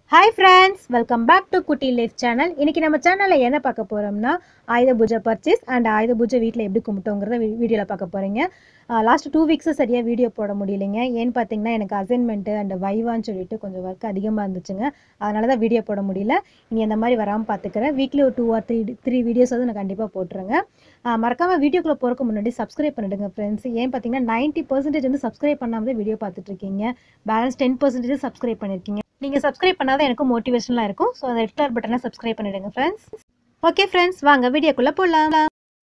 hi friends welcome back to Kutti life channel இன்னைக்கு நம்ம சேனலில் என்ன பார்க்க போகிறோம்னா ஆயுத பூஜை பர்ச்சேஸ் அண்ட் ஆயுத பூஜை வீட்டில் எப்படி கும்பிட்டோங்கிறத வீடியோவில் பார்க்க போகிறீங்க லாஸ்ட் டூ வீக்ஸு சரியாக வீடியோ போட முடியலைங்க ஏன்னு பார்த்தீங்கன்னா எனக்கு அசைன்மெண்ட்டு அண்ட் வைவான்னு சொல்லிட்டு கொஞ்சம் ஒர்க் அதிகமாக இருந்துச்சுங்க அதனால தான் வீடியோ போட முடியல இனி அந்த மாதிரி வராமல் பார்த்துக்கிறேன் வீக்லி ஒரு two or three three videos வந்து நான் கண்டிப்பாக போட்டுருங்க மறக்காமல் வீடியோக்குள்ளே போகிறக்கு முன்னாடி சப்ஸ்கிரைப் பண்ணிடுங்க ஃப்ரெண்ட்ஸ் ஏன் பார்த்தீங்கன்னா நைன்ட்டி பர்சன்டேஜ் வந்து சப்ஸ்கிரைப் பண்ணாமல் தான் வீடியோ பார்த்துட்டு இருக்கீங்க பேலன்ஸ் டென் பர்சன்டேஜ் சப்ஸ்கிரைப் பண்ணியிருக்கீங்க நீங்கள் சப்ஸ்கிரைப் பண்ணாதான் எனக்கு மோட்டிவேஷனாக இருக்கும் ஸோ அந்த ரெட் கலர் பட்டனை சப்ஸ்கிரைப் பண்ணிடுங்க ஃப்ரெண்ட்ஸ் ஓகே ஃப்ரெண்ட்ஸ் வாங்க வீடியோக்குள்ளே போகலாம்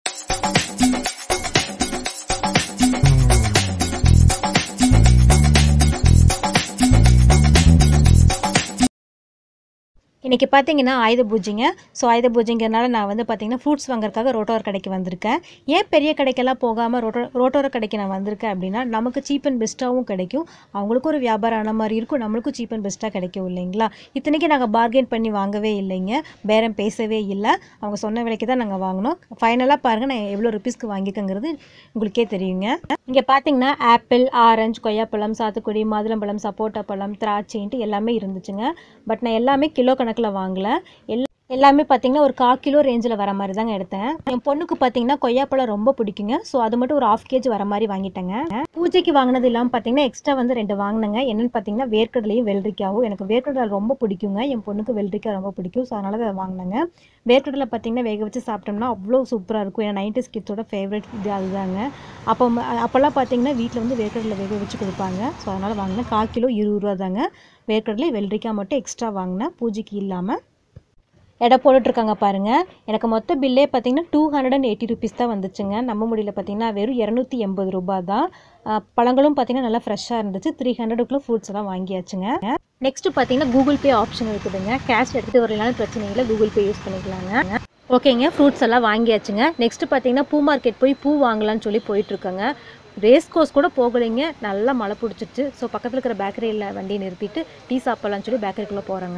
இன்றைக்கி பார்த்தீங்கன்னா ஆயுத பூஜைங்க ஸோ ஆயுத பூஜைங்கிறனால நான் வந்து பார்த்தீங்கன்னா ஃப்ரூட்ஸ் வாங்குறதுக்காக ரோட்டோர் கடைக்கு வந்திருக்கேன் ஏன் பெரிய கடைக்கெல்லாம் போகாமல் ரோட்டோ ரோட்டோர கடைக்கு நான் வந்திருக்கேன் அப்படின்னா நமக்கு சீப் அண்ட் பெஸ்ட்டாகவும் கிடைக்கும் அவங்களுக்கும் ஒரு வியாபாரம் ஆன மாதிரி இருக்கும் நம்மளுக்கும் சீப் அண்ட் பெஸ்ட்டாக கிடைக்கும் இல்லைங்களா இத்தனைக்கு நாங்கள் பார்கெயின் பண்ணி வாங்கவே இல்லைங்க பேரம் பேசவே இல்லை அவங்க சொன்ன விலைக்கு தான் நாங்கள் வாங்கினோம் ஃபைனலாக பாருங்கள் நான் எவ்வளோ ருபீஸ்க்கு வாங்கிக்கங்கிறது உங்களுக்கே தெரியுங்க இங்கே பார்த்தீங்கன்னா ஆப்பிள் ஆரஞ்சு கொய்யாப்பழம் சாத்துக்குடி மாதுளம்பழம் சப்போட்டா பழம் திராட்சைன்ட்டு எல்லாமே இருந்துச்சுங்க பட் நான் எல்லாமே கிலோ கணக்கில் வாங்கல எல்லா எல்லாமே பார்த்தீங்கன்னா ஒரு கால் கிலோ ரேஞ்சில் வர மாதிரி தாங்க எடுத்தேன் என் பொண்ணுக்கு பார்த்தீங்கன்னா கொய்யாப்பழம் ரொம்ப பிடிக்குங்க ஸோ அது மட்டும் ஒரு ஆஃப் கேஜி வர மாதிரி வாங்கிட்டேங்க பூஜைக்கு வாங்கினது இல்லாமல் பார்த்தீங்கன்னா எக்ஸ்ட்ரா வந்து ரெண்டு வாங்கினேங்க என்னென்னு பார்த்தீங்கன்னா வேர்க்கடலையும் வெள்ளரிக்காவும் எனக்கு வேர்க்கடலை ரொம்ப பிடிக்குங்க என் பொண்ணுக்கு வெள்ளரிக்காய் ரொம்ப பிடிக்கும் ஸோ அதனால அதை வாங்கினேங்க வேர்க்கடலை பார்த்தீங்கன்னா வேக வச்சு சாப்பிட்டோம்னா அவ்வளோ சூப்பராக இருக்கும் ஏன்னா நைன்டி கிட்ஸோட ஃபேவரட் இது அதுதாங்க அப்போ அப்போல்லாம் பார்த்தீங்கன்னா வீட்டில் வந்து வேர்க்கடலை வேக வச்சு கொடுப்பாங்க ஸோ அதனால் வாங்கினேன் கால் கிலோ இருபது ரூபா தாங்க வேர்க்கடலை வெள்ளரிக்காய் மட்டும் எக்ஸ்ட்ரா வாங்கினேன் பூஜைக்கு இல்லாமல் எடை போட்டுட்ருக்காங்க பாருங்கள் எனக்கு மொத்த பில்லே பார்த்தீங்கன்னா two hundred and eighty rupees தான் வந்துச்சுங்க நம்ம முடியல பார்த்தீங்கன்னா வெறும் இரநூத்தி எண்பது ரூபா தான் பழங்களும் பார்த்தீங்கன்னா நல்லா ஃப்ரெஷ்ஷாக இருந்துச்சு த்ரீ ஹண்ட்ரடுக்குள்ளே ஃப்ரூட்ஸ் எல்லாம் வாங்கியாச்சுங்க நெக்ஸ்ட் பார்த்தீங்கன்னா கூகுள் பே ஆப்ஷன் இருக்குதுங்க கேஷ் எடுத்துகிட்டு வரலான்னு பிரச்சனை இல்லை கூகுள் பே யூஸ் பண்ணிக்கலாங்க ஓகேங்க ஃப்ரூட்ஸ் எல்லாம் வாங்கியாச்சுங்க நெக்ஸ்ட் பார்த்தீங்கன்னா பூ மார்க்கெட் போய் பூ வாங்கலாம்னு சொல்லி போயிட்டுருக்கோங்க ரேஸ் கோர்ஸ் கூட போகலைங்க நல்லா மழை பிடிச்சிருச்சு ஸோ பக்கத்தில் இருக்கிற பேக்கரியில் வண்டியை நிறுத்திட்டு டீ சாப்பிட்லான்னு சொல்லி பேக்கரிக்குள்ளே போகிறோங்க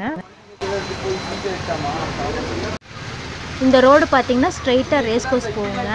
இந்த ரோடு பார்த்தீங்கன்னா ஸ்ட்ரைட்டாக ரேஸ் கோர்ஸ் போகுங்க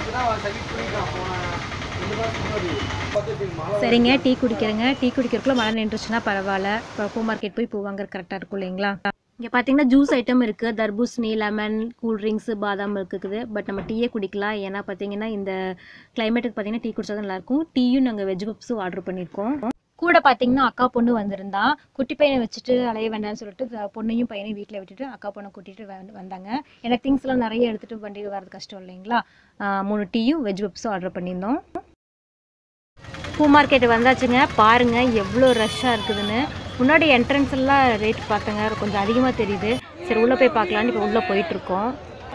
சரிங்க டீ குடிக்கிறேங்க டீ குடிக்கிறதுக்குள்ள மழை நின்றுச்சுன்னா பரவாயில்ல இப்போ பூ மார்க்கெட் போய் பூ வாங்குற கரெக்டாக இருக்கும் இல்லைங்களா இங்கே பார்த்தீங்கன்னா ஜூஸ் ஐட்டம் இருக்குது தர்பூசணி லெமன் கூல் ட்ரிங்க்ஸு பாதாம் இருக்குது பட் நம்ம டீயே குடிக்கலாம் ஏன்னா பார்த்தீங்கன்னா இந்த கிளைமேட்டுக்கு பார்த்தீங்கன்னா டீ குடிச்சா தான் நல்லாயிருக்கும் டீயும் நாங்கள் வெஜ் பப்ஸும் ஆர்டர் பண்ணியிருக்கோம் கூட பார்த்தீங்கன்னா அக்கா பொண்ணு வந்திருந்தா குட்டி பையனை வச்சுட்டு அலைய வேண்டாம்னு சொல்லிட்டு பொண்ணையும் பையனையும் வீட்டில் விட்டுட்டு அக்கா பொண்ணை கூட்டிகிட்டு வந்தாங்க எனக்கு திங்ஸ்லாம் நிறைய எடுத்துகிட்டு வண்டி வரது கஷ்டம் இல்லைங்களா மூணு டீயும் வெஜ் பப்ஸும் ஆர்டர் பண்ணியிருந்தோம் பூ மார்க்கெட்டு வந்தாச்சுங்க பாருங்கள் எவ்வளோ ரஷ்ஷாக இருக்குதுன்னு முன்னாடி என்ட்ரன்ஸ் எல்லாம் ரேட் பார்த்தங்க கொஞ்சம் அதிகமாக தெரியுது சரி உள்ளே போய் பார்க்கலான்னு இப்போ உள்ளே போயிட்டுருக்கோம்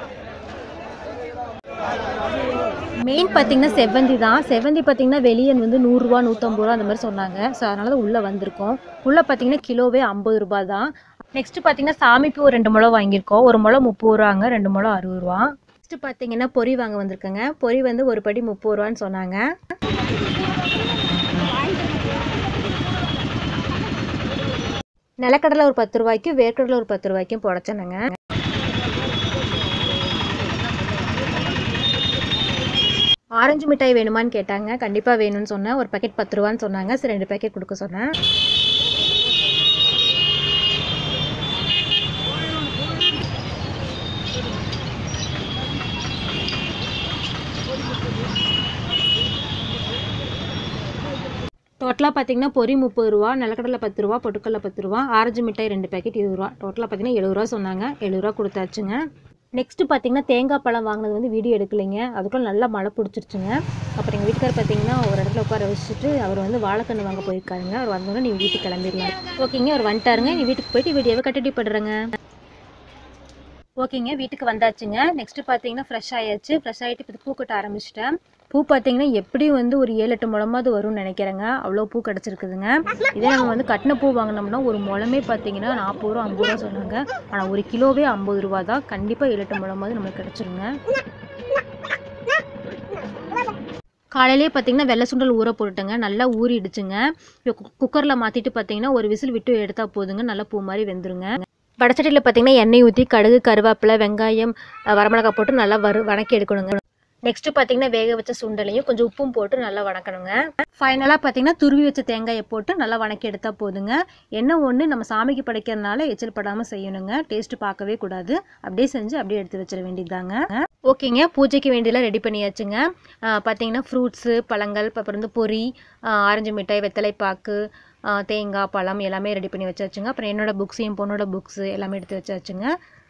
மெயின் பார்த்தீங்கன்னா செவ்வந்தி தான் செவ்வந்தி பார்த்தீங்கன்னா வெளியே வந்து நூறுரூவா நூற்றம்பது ரூபா அந்த மாதிரி சொன்னாங்க ஸோ அதனால தான் உள்ளே வந்திருக்கோம் உள்ளே பார்த்தீங்கன்னா கிலோவே ஐம்பது ரூபா தான் நெக்ஸ்ட்டு பார்த்தீங்கன்னா சாமிக்கு ஒரு ரெண்டு முளம் வாங்கியிருக்கோம் ஒரு முளம் முப்பது ரூபாங்க ரெண்டு முளம் அறுபது ரூபா நெக்ஸ்ட்டு பார்த்தீங்கன்னா பொரி வாங்க வந்திருக்கேங்க பொரி வந்து ஒரு படி முப்பது ரூபான்னு சொன்னாங்க நிலக்கடலை ஒரு பத்து ரூபாய்க்கும் வேர்க்கடலை ஒரு பத்து ரூபாய்க்கும் புடச்சேனுங்க ஆரஞ்சு மிட்டாய் வேணுமான்னு கேட்டாங்க கண்டிப்பாக வேணும்னு சொன்னேன் ஒரு பேக்கெட் பத்து ரூபான்னு சொன்னாங்க சரி ரெண்டு பேக்கெட் கொடுக்க சொன்னேன் டோட்டலாக பார்த்தீங்கன்னா பொரி முப்பது ரூபா நிலக்கடலை பத்து ரூபா பொட்டுக்கடலை பத்து ரூபா ஆரஞ்சு மிட்டாய் ரெண்டு பேக்கெட் இருபது ரூபா டோட்டலாக பார்த்தீங்கன்னா எழுபது ரூபா சொன்னாங்க எழுபது ரூபா கொடுத்தாச்சுங்க நெக்ஸ்ட்டு பார்த்தீங்கன்னா தேங்காய் பழம் வாங்கினது வந்து வீடியோ எடுக்கலைங்க அதுக்குள்ள நல்லா மழை பிடிச்சிருச்சுங்க அப்புறம் எங்கள் வீட்டுக்கார் பார்த்தீங்கன்னா ஒரு இடத்துல உட்கார வச்சுட்டு அவர் வந்து வாழைக்கன்று வாங்க போயிருக்காருங்க அவர் வந்தோடனே நீ வீட்டுக்கு கிளம்பிடலாம் ஓகேங்க அவர் வந்துட்டாருங்க நீ வீட்டுக்கு போயிட்டு வீடியோவை கட்டிட்டு போடுறேங்க ஓகேங்க வீட்டுக்கு வந்தாச்சுங்க நெக்ஸ்ட்டு பார்த்தீங்கன்னா ஃப்ரெஷ் ஆயாச்சு ஃப்ரெஷ் ஆகிட்டு இப்போ பூ கட்ட ஆரம்பிச்சிட்டேன் பூ பார்த்தீங்கன்னா எப்படியும் வந்து ஒரு ஏழு எட்டு முழமாவது வரும்னு நினைக்கிறேங்க அவ்வளோ பூ கிடச்சிருக்குதுங்க இதே நம்ம வந்து கட்டின பூ வாங்கினோம்னா ஒரு முழமே பார்த்தீங்கன்னா நாற்பது ரூபா ஐம்பது ரூபா சொன்னாங்க ஆனால் ஒரு கிலோவே ஐம்பது ரூபா தான் கண்டிப்பாக ஏழு எட்டு முழமாவது நம்மளுக்கு கிடச்சிருங்க காலையிலேயே பார்த்தீங்கன்னா வெள்ளை சுண்டல் ஊற போட்டுட்டேங்க நல்லா ஊறிடுச்சுங்க இப்போ குக்கரில் மாற்றிட்டு பார்த்தீங்கன்னா ஒரு விசில் விட்டு எடுத்தால் போதுங்க நல்லா பூ மாதிரி வெந்துருங்க வடச்சட்டியில் பார்த்தீங்கன்னா எண்ணெய் ஊற்றி கடுகு கருவேப்பிலை வெங்காயம் வரமிளகாய் போட்டு நல்லா வறு வணக்கி எடுக்கணுங்க நெக்ஸ்ட்டு பார்த்தீங்கன்னா வேக வச்ச சுண்டலையும் கொஞ்சம் உப்பும் போட்டு நல்லா வணக்கணுங்க ஃபைனலாக பார்த்தீங்கன்னா துருவி வச்ச தேங்காயை போட்டு நல்லா வணக்கி எடுத்தால் போதுங்க என்ன ஒன்று நம்ம சாமிக்கு படைக்கிறதுனால எச்சல் படாமல் செய்யணுங்க டேஸ்ட்டு பார்க்கவே கூடாது அப்படியே செஞ்சு அப்படியே எடுத்து வச்சிட வேண்டியதுதாங்க ஓகேங்க பூஜைக்கு வேண்டியெல்லாம் ரெடி பண்ணியாச்சுங்க ஆஹ் பார்த்தீங்கன்னா ஃப்ரூட்ஸு பழங்கள் அப்புறம் வந்து பொரி ஆஹ் ஆரஞ்சு மிட்டாய் வெத்தலை பாக்கு ஆஹ் தேங்காய் பழம் எல்லாமே ரெடி பண்ணி வச்சாச்சுங்க அப்புறம் என்னோட புக்ஸ் என் பொண்ணோட புக்ஸு எல்லாமே எடுத்து வச்சாச்சுங்க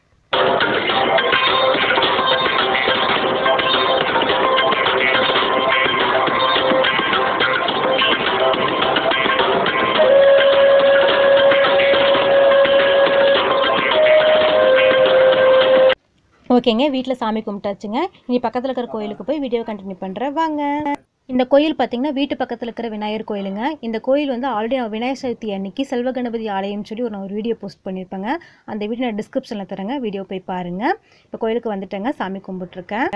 ஓகேங்க வீட்டில் சாமி கும்பிட்டாச்சுங்க இனி பக்கத்தில் இருக்கிற கோயிலுக்கு போய் வீடியோ கண்டினியூ பண்ணுறேன் வாங்க இந்த கோயில் பார்த்தீங்கன்னா வீட்டு பக்கத்தில் இருக்கிற விநாயகர் கோயிலுங்க இந்த கோயில் வந்து ஆல்ரெடி நான் விநாயகர் சதுர்த்தி அன்னைக்கு செல்வ கணபதி ஆலயம்னு சொல்லி ஒரு நான் ஒரு வீடியோ போஸ்ட் பண்ணியிருப்பேங்க அந்த வீடியோ நான் டிஸ்கிரிப்ஷனில் தரேங்க வீடியோ போய் பாருங்கள் இப்போ கோயிலுக்கு வந்துட்டேங்க சாமி கும்பிட்டுருக்கேன்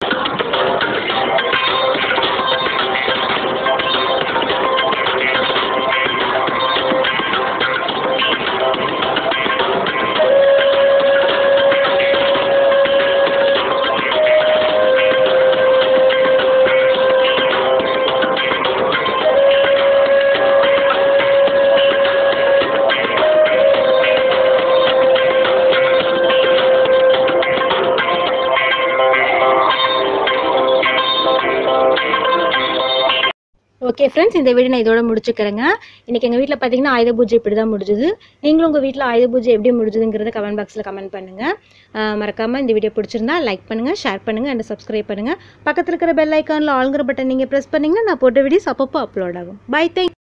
ஓகே ஃப்ரெண்ட்ஸ் இந்த வீடியோ நான் இதோட முடிச்சுக்கிறேங்க இன்றைக்கி எங்கள் வீட்டில் பார்த்தீங்கன்னா ஆயுத பூஜை இப்படி தான் முடிஞ்சுது நீங்களும் உங்கள் வீட்டில் ஆயுத பூஜை எப்படி முடிஞ்சுதுங்கிறத கமெண்ட் பாக்ஸில் கமெண்ட் பண்ணுங்கள் மறக்காமல் இந்த வீடியோ பிடிச்சிருந்தா லைக் பண்ணுங்கள் ஷேர் பண்ணுங்கள் அண்ட் சப்ஸ்கிரைப் பண்ணுங்கள் பக்கத்தில் இருக்கிற பெல் ஐக்கானில் ஆளுங்கிற பட்டன் நீங்கள் ப்ரெஸ் பண்ணிங்கன்னா நான் போட்ட வீடியோஸ் அப்பப்போ அப்லோட் ஆகும் பை தேங்க்